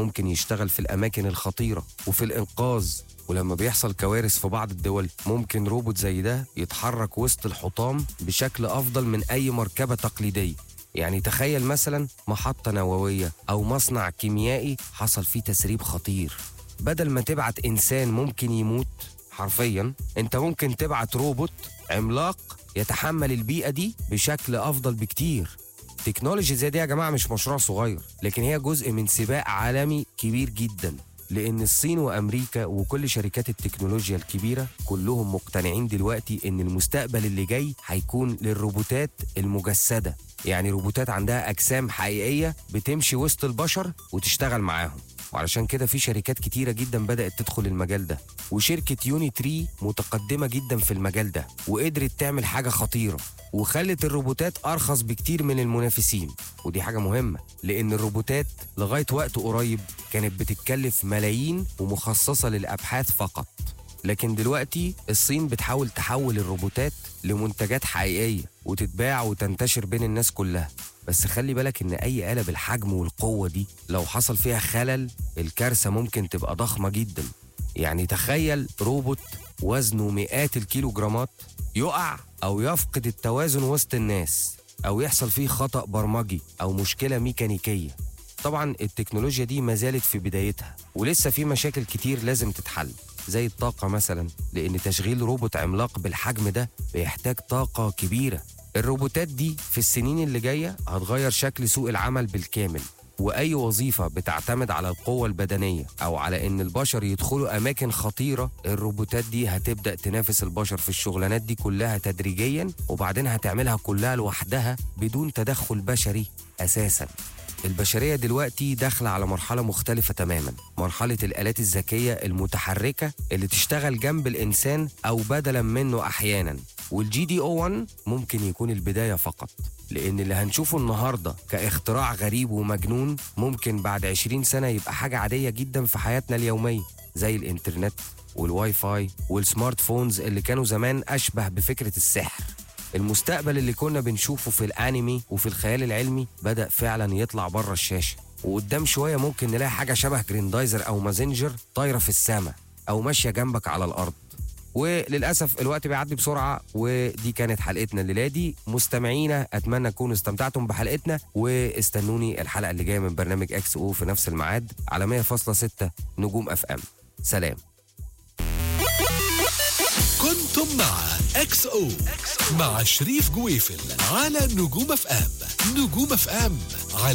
ممكن يشتغل في الأماكن الخطيرة وفي الإنقاذ ولما بيحصل كوارث في بعض الدول ممكن روبوت زي ده يتحرك وسط الحطام بشكل أفضل من أي مركبة تقليدية يعني تخيل مثلا محطة نووية أو مصنع كيميائي حصل فيه تسريب خطير بدل ما تبعت إنسان ممكن يموت حرفيا انت ممكن تبعت روبوت عملاق يتحمل البيئة دي بشكل أفضل بكتير تكنولوجي زي دي يا جماعة مش مشروع صغير لكن هي جزء من سباق عالمي كبير جدا لأن الصين وأمريكا وكل شركات التكنولوجيا الكبيرة كلهم مقتنعين دلوقتي إن المستقبل اللي جاي هيكون للروبوتات المجسدة يعني روبوتات عندها أجسام حقيقية بتمشي وسط البشر وتشتغل معاهم وعلشان كده في شركات كتيرة جدا بدأت تدخل المجال ده وشركة يوني تري متقدمة جدا في المجال ده وقدرت تعمل حاجة خطيرة وخلت الروبوتات أرخص بكتير من المنافسين ودي حاجة مهمة لأن الروبوتات لغاية وقت قريب كانت بتتكلف ملايين ومخصصة للأبحاث فقط لكن دلوقتي الصين بتحاول تحول الروبوتات لمنتجات حقيقية وتتباع وتنتشر بين الناس كلها بس خلي بالك ان اي آلة بالحجم والقوة دي لو حصل فيها خلل الكارثة ممكن تبقى ضخمة جدا يعني تخيل روبوت وزنه مئات الكيلوجرامات يقع او يفقد التوازن وسط الناس او يحصل فيه خطأ برمجي او مشكلة ميكانيكية طبعا التكنولوجيا دي ما زالت في بدايتها ولسه في مشاكل كتير لازم تتحل زي الطاقة مثلا لأن تشغيل روبوت عملاق بالحجم ده بيحتاج طاقة كبيرة الروبوتات دي في السنين اللي جاية هتغير شكل سوق العمل بالكامل وأي وظيفة بتعتمد على القوة البدنية أو على إن البشر يدخلوا أماكن خطيرة الروبوتات دي هتبدأ تنافس البشر في الشغلانات دي كلها تدريجيا وبعدين هتعملها كلها لوحدها بدون تدخل بشري أساساً البشرية دلوقتي داخلة على مرحلة مختلفة تماما مرحلة الآلات الذكية المتحركة اللي تشتغل جنب الإنسان أو بدلا منه أحيانا والجي دي او 1 ممكن يكون البداية فقط لأن اللي هنشوفه النهاردة كاختراع غريب ومجنون ممكن بعد 20 سنة يبقى حاجة عادية جدا في حياتنا اليومية زي الإنترنت والواي فاي والسمارت فونز اللي كانوا زمان أشبه بفكرة السحر المستقبل اللي كنا بنشوفه في الانمي وفي الخيال العلمي بدأ فعلا يطلع بره الشاشة وقدام شوية ممكن نلاقي حاجة شبه جريندايزر أو مازنجر طايرة في السماء أو ماشية جنبك على الأرض وللأسف الوقت بيعدي بسرعة ودي كانت حلقتنا الليلة دي مستمعينا أتمنى تكونوا استمتعتم بحلقتنا واستنوني الحلقة اللي جاية من برنامج اكس او في نفس الميعاد على 100.6 نجوم اف ام سلام كنتم مع اكس او مع شريف جويفل على نجوم اف ام نجوم اف ام على